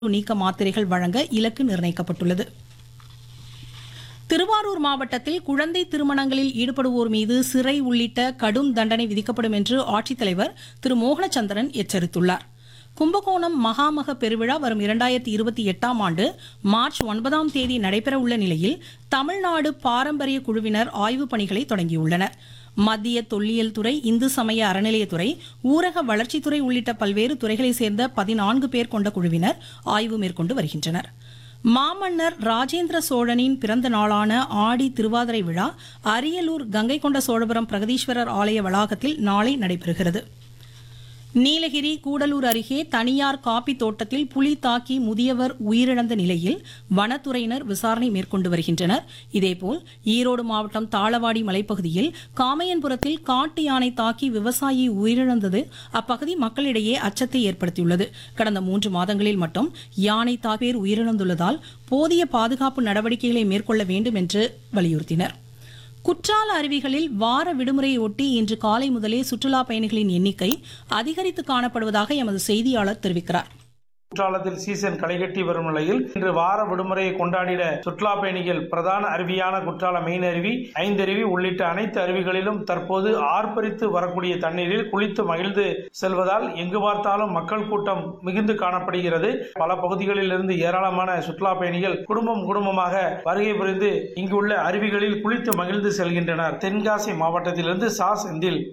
நீக்க மாத்திரைகள் வழங்க இலக்கு நிர்ணயிக்கப்பட்டுள்ளது திருவாரூர் மாவட்டத்தில் குழந்தை திருமணங்களில் ஈடுபடுவோர் மீது சிறை உள்ளிட்ட கடும் தண்டனை விதிக்கப்படும் என்று ஆட்சித்தலைவர் திரு மோகனச்சந்திரன் எச்சரித்துள்ளார் கும்பகோணம் மகாமக பெருவிழா வரும் இரண்டாயிரத்தி இருபத்தி எட்டாம் ஆண்டு மார்ச் ஒன்பதாம் தேதி நடைபெறவுள்ள நிலையில் தமிழ்நாடு பாரம்பரிய குழுவினர் ஆய்வுப் பணிகளை தொடங்கியுள்ளனர் மத்திய தொல்லியல் துறை இந்து சமய அறநிலையத்துறை ஊரக வளர்ச்சித்துறை உள்ளிட்ட பல்வேறு துறைகளைச் சேர்ந்த பதினான்கு பேர் கொண்ட குழுவினர் ஆய்வு மேற்கொண்டு வருகின்றனர் மாமன்னர் ராஜேந்திர சோழனின் பிறந்த நாளான ஆடி திருவாதிரை விழா அரியலூர் கங்கை கொண்ட சோழபுரம் பிரகதீஸ்வரர் ஆலய வளாகத்தில் நாளை நடைபெறுகிறது நீலகிரி கூடலூர் அருகே தனியார் காப்பி தோட்டத்தில் புலி தாக்கி முதியவர் உயிரிழந்த நிலையில் வனத்துறையினர் விசாரணை மேற்கொண்டு வருகின்றனர் இதேபோல் ஈரோடு மாவட்டம் தாளவாடி மலைப்பகுதியில் காமையன்புரத்தில் காட்டு யானை தாக்கி விவசாயி உயிரிழந்தது அப்பகுதி மக்களிடையே அச்சத்தை ஏற்படுத்தியுள்ளது கடந்த மூன்று மாதங்களில் மட்டும் யானை தாக்கி உயிரிழந்துள்ளதால் போதிய பாதுகாப்பு நடவடிக்கைகளை மேற்கொள்ள வேண்டும் என்று வலியுறுத்தினர் குற்றால அருவிகளில் வார விடுமுறையை ஒட்டி இன்று காலை முதலே சுற்றுலா பயணிகளின் எண்ணிக்கை அதிகரித்து காணப்படுவதாக எமது செய்தியாளர் தெரிவிக்கிறார் குற்றாலத்தில் சீசன் களைகட்டி வரும் நிலையில் இன்று வார விடுமுறையை கொண்டாடிட சுற்றுலா பயணிகள் பிரதான அருவியான குற்றால மெயின் அருவி ஐந்தருவி உள்ளிட்ட அனைத்து அருவிகளிலும் தற்போது ஆர்ப்பரித்து வரக்கூடிய தண்ணீரில் குளித்து மகிழ்ந்து செல்வதால் எங்கு பார்த்தாலும் மக்கள் கூட்டம் மிகுந்து காணப்படுகிறது பல பகுதிகளில் இருந்து ஏராளமான சுற்றுலா பயணிகள் குடும்பம் குடும்பமாக வருகை புரிந்து இங்குள்ள அருவிகளில் குளித்து மகிழ்ந்து செல்கின்றனர் தென்காசி மாவட்டத்திலிருந்து சா செந்தில்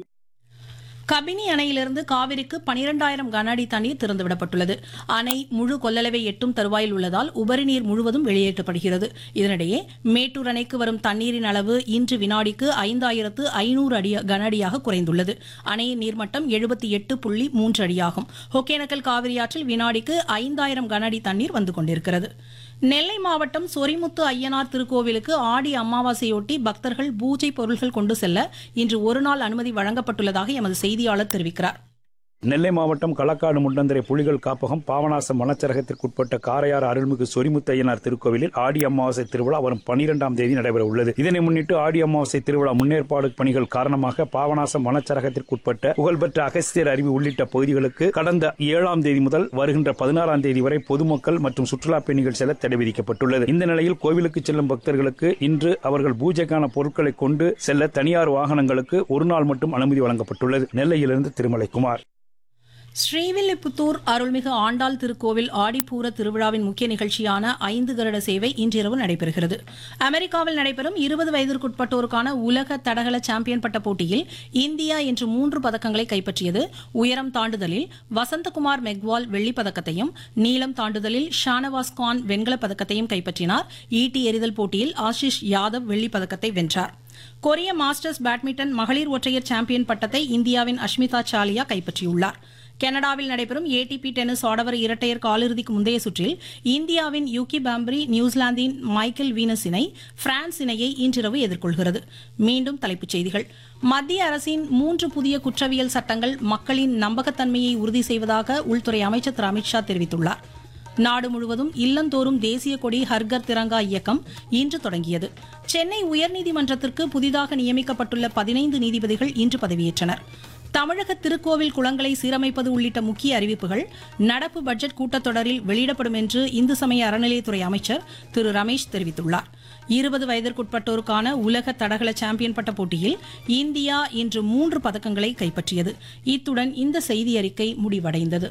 கபினி அணையிலிருந்து காவிரிக்கு பனிரெண்டாயிரம் கன அடி தண்ணீர் திறந்துவிடப்பட்டுள்ளது அணை முழு கொள்ளளவை எட்டும் தருவாயில் உள்ளதால் உபரி நீர் முழுவதும் வெளியேற்றப்படுகிறது இதனிடையே மேட்டூர் அணைக்கு வரும் தண்ணீரின் அளவு இன்று வினாடிக்கு ஐந்தாயிரத்து ஐநூறு அடி கன அடியாக குறைந்துள்ளது அணையின் நீர்மட்டம் எழுபத்தி எட்டு புள்ளி மூன்று அடியாகும் ஒகேனக்கல் காவிரியாற்றில் வினாடிக்கு ஐந்தாயிரம் கன அடி தண்ணீர் வந்து கொண்டிருக்கிறது நெல்லை மாவட்டம் சொரிமுத்து ஐயனார் திருக்கோவிலுக்கு ஆடி அமாவாசையொட்டி பக்தர்கள் பூஜை பொருள்கள் கொண்டு செல்ல இன்று ஒருநாள் அனுமதி வழங்கப்பட்டுள்ளதாக எமது செய்தியாளர் தெரிவிக்கிறார் நெல்லை மாவட்டம் களக்காடு முண்டந்தரை புலிகள் காப்பகம் பாவநாசம் வனச்சரகத்திற்குட்பட்ட காரையாறு அருள்மிகு சொரிமுத்தையனார் திருக்கோவிலில் ஆடி அமாவாசை திருவிழா வரும் பனிரெண்டாம் தேதி நடைபெற உள்ளது இதனை முன்னிட்டு ஆடி அமாவாசை திருவிழா முன்னேற்பாடு பணிகள் காரணமாக பாவநாசம் வனச்சரகத்திற்குட்பட்ட புகழ்பெற்ற அகஸ்தியர் அருவி உள்ளிட்ட பகுதிகளுக்கு கடந்த ஏழாம் தேதி முதல் வருகின்ற பதினாறாம் தேதி வரை பொதுமக்கள் மற்றும் சுற்றுலா பயணிகள் செல்ல தடை விதிக்கப்பட்டுள்ளது இந்த நிலையில் கோவிலுக்கு செல்லும் பக்தர்களுக்கு இன்று அவர்கள் பூஜைக்கான பொருட்களை கொண்டு செல்ல தனியார் வாகனங்களுக்கு ஒரு நாள் மட்டும் அனுமதி வழங்கப்பட்டுள்ளது நெல்லையிலிருந்து திருமலைக்குமார் ஸ்ரீவில்லிபுத்தூர் அருள்மிகு ஆண்டாள் திருக்கோவில் ஆடிப்பூர திருவிழாவின் முக்கிய நிகழ்ச்சியான ஐந்து கருட சேவை இன்றிரவு நடைபெறுகிறது அமெரிக்காவில் நடைபெறும் இருபது வயதிற்குட்பட்டோருக்கான உலக தடகள சாம்பியன் பட்ட போட்டியில் இந்தியா இன்று மூன்று பதக்கங்களை கைப்பற்றியது உயரம் தாண்டுதலில் வசந்தகுமார் மெக்வால் வெள்ளிப் பதக்கத்தையும் நீளம் தாண்டுதலில் ஷானவாஸ் கான் வெண்கலப் பதக்கத்தையும் கைப்பற்றினார் ஈட்டி எறிதல் போட்டியில் ஆஷிஷ் யாதவ் வெள்ளிப் பதக்கத்தை வென்றார் கொரிய மாஸ்டர்ஸ் பேட்மிண்டன் மகளிர் ஒற்றையர் சாம்பியன் பட்டத்தை இந்தியாவின் அஷ்மிதா சாலியா கைப்பற்றியுள்ளார் கனடாவில் நடைபெறும் ஏடிபி டென்னிஸ் ஆடவர் இரட்டையர் காலிறுதிக்கு முந்தைய சுற்றில் இந்தியாவின் யூகி பாம்பரி நியூசிலாந்தின் மைக்கேல் வீனஸ் இணை பிரான்ஸ் இணையை இன்றிரவு எதிர்கொள்கிறது மீண்டும் தலைப்புச் செய்திகள் மத்திய அரசின் மூன்று புதிய குற்றவியல் சட்டங்கள் மக்களின் நம்பகத்தன்மையை உறுதி செய்வதாக உள்துறை அமைச்சர் திரு அமித்ஷா தெரிவித்துள்ளார் நாடு முழுவதும் இல்லந்தோறும் தேசிய கொடி ஹர்கர் திரங்கா இயக்கம் இன்று தொடங்கியது சென்னை உயர்நீதிமன்றத்திற்கு புதிதாக நியமிக்கப்பட்டுள்ள பதினைந்து நீதிபதிகள் இன்று பதவியேற்றனர் தமிழக திருக்கோவில் குளங்களை சீரமைப்பது உள்ளிட்ட முக்கிய அறிவிப்புகள் நடப்பு பட்ஜெட் கூட்டத்தொடரில் வெளியிடப்படும் என்று இந்து சமய அறநிலையத்துறை அமைச்சர் திரு ரமேஷ் தெரிவித்துள்ளார் இருபது வயதிற்குட்பட்டோருக்கான உலக தடகள சாம்பியன் பட்ட போட்டியில் இந்தியா இன்று மூன்று பதக்கங்களை கைப்பற்றியது இத்துடன் இந்த செய்தி அறிக்கை முடிவடைந்தது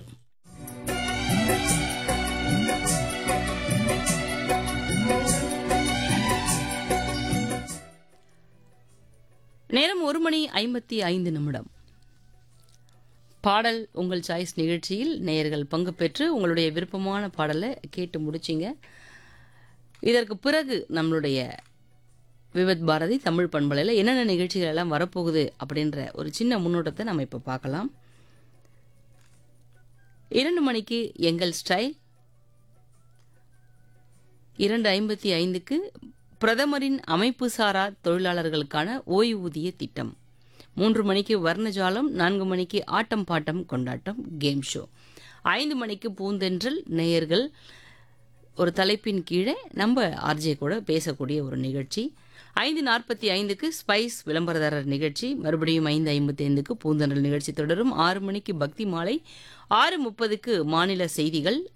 நேரம் ஒரு மணி ஐம்பத்தி ஐந்து நிமிடம் பாடல் உங்கள் சாய்ஸ் நிகழ்ச்சியில் நேயர்கள் பங்கு பெற்று உங்களுடைய விருப்பமான பாடலை கேட்டு முடிச்சிங்க இதற்கு பிறகு நம்மளுடைய விவத் பாரதி தமிழ் பண்பலையில் என்னென்ன நிகழ்ச்சிகள் எல்லாம் வரப்போகுது அப்படின்ற ஒரு சின்ன முன்னோட்டத்தை நம்ம இப்போ பார்க்கலாம் இரண்டு மணிக்கு எங்கள் ஸ்டைல் இரண்டு ஐம்பத்தி ஐந்துக்கு பிரதமரின் அமைப்பு சாரா தொழிலாளர்களுக்கான ஓய்வூதிய திட்டம் மூன்று மணிக்கு வர்ணஜாலம் நான்கு மணிக்கு ஆட்டம் பாட்டம் கொண்டாட்டம் கேம் ஷோ ஐந்து மணிக்கு பூந்தென்றல் நேயர்கள் ஒரு தலைப்பின் கீழே நம்ம ஆர்ஜே கூட பேசக்கூடிய ஒரு நிகழ்ச்சி ஐந்து நாற்பத்தி ஐந்துக்கு ஸ்பைஸ் விளம்பரதாரர் நிகழ்ச்சி மறுபடியும் ஐந்து ஐம்பத்தி ஐந்துக்கு பூந்தென்றல் நிகழ்ச்சி தொடரும் ஆறு மணிக்கு பக்தி மாலை ஆறு முப்பதுக்கு மாநில செய்திகள்